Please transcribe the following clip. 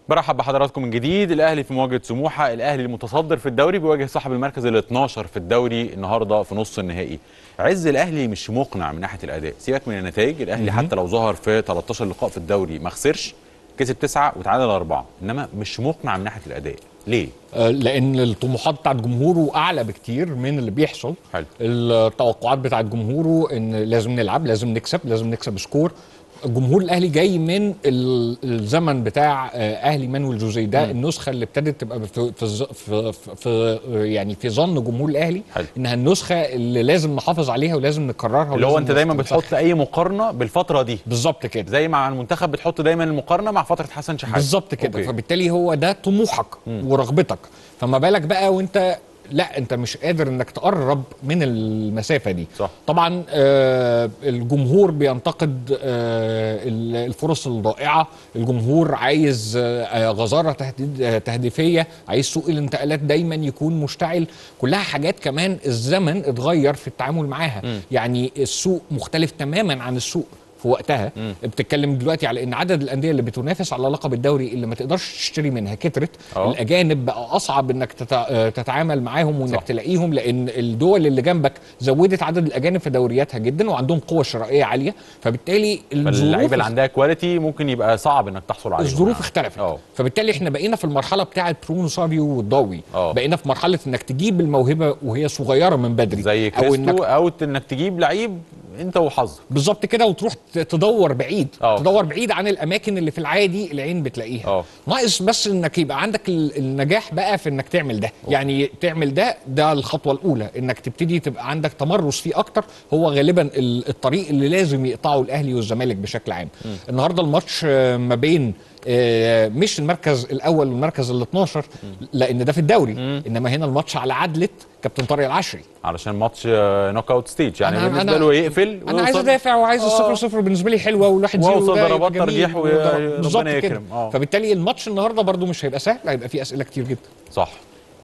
برحب بحضراتكم من جديد الاهلي في مواجهه سموحه الاهلي المتصدر في الدوري بيواجه صاحب المركز ال 12 في الدوري النهارده في نص النهائي عز الاهلي مش مقنع من ناحيه الاداء سيبك من النتائج الاهلي حتى لو ظهر في 13 لقاء في الدوري ما خسرش كسب تسعه وتعادل اربعه انما مش مقنع من ناحيه الاداء ليه آه، لان الطموحات بتاعت جمهوره اعلى بكتير من اللي بيحصل حلو. التوقعات بتاعت جمهوره ان لازم نلعب لازم نكسب لازم نكسب سكور جمهور الاهلي جاي من ال- الزمن بتاع آه، اهلي مانويل جوزيه ده النسخه اللي ابتدت تبقى في في, الز- في, في, في يعني في ظن جمهور الاهلي حلو. انها النسخه اللي لازم نحافظ عليها ولازم نكررها اللي هو ولازم انت دايما نستنسخها. بتحط اي مقارنه بالفتره دي بالظبط كده زي مع المنتخب بتحط دايما المقارنه مع فتره حسن شحاته بالظبط كده أوكي. فبالتالي هو ده طموحك ورغبتك فما بالك بقى وانت لا انت مش قادر انك تقرب من المسافه دي صح. طبعا آه الجمهور بينتقد آه ال- الفرص الضائعه الجمهور عايز آه غزاره تهديد آه تهديفيه عايز سوق الانتقالات دايما يكون مشتعل كلها حاجات كمان الزمن اتغير في التعامل معاها يعني السوق مختلف تماما عن السوق في وقتها بتتكلم دلوقتي على ان عدد الانديه اللي بتنافس على لقب الدوري اللي ما تقدرش تشتري منها كترت أه. الاجانب بقى اصعب انك تتع... آه، تتعامل معاهم وانك صح. صح. تلاقيهم لان الدول اللي جنبك زودت عدد الاجانب في دورياتها جدا وعندهم قوه شرائيه عاليه فبالتالي فاللعيبه اللي عندها كواليتي ممكن يبقى صعب انك تحصل عليهم الظروف يعني. اختلفت اه فبالتالي احنا بقينا في المرحله بتاعه برونو سافيو والضوي اه. بقينا في مرحله انك تجيب الموهبه وهي صغيره من بدري زي او كريستو انك او انك تجيب لعيب انت وحظك بالظبط كده وتروح ت- تدور بعيد اه. تدور بعيد عن الاماكن اللي في العادي العين بتلاقيها اه. ناقص بس انك يبقى عندك ال- النجاح بقى في انك تعمل ده يعني تعمل ده ده الخطوه الاولى انك تبتدي تبقى عندك تمرس فيه اكتر هو غالبا ال- الطريق اللي لازم يقطعه الاهلي والزمالك بشكل عام النهارده الماتش آه، ما بين آه، مش المركز الاول والمركز ال 12 لان ده في الدوري انما هنا الماتش على عدله كابتن طارق العشري علشان ماتش آه، نوك اوت ستيج يعني أنا- بالنسبه أنا- له يقفل انا عايز ويوصل- ادافع وعايز آه. الصفر صفر بالنسبه لي حلوه والواحد زيرو وأوصل ده يبقى ضربات جميل. ترجيح ويا- بالظبط ربنا كده. يكرم. آه. فبالتالي الماتش النهارده برضو مش هيبقى سهل هيبقى فيه اسئله كتير جدا صح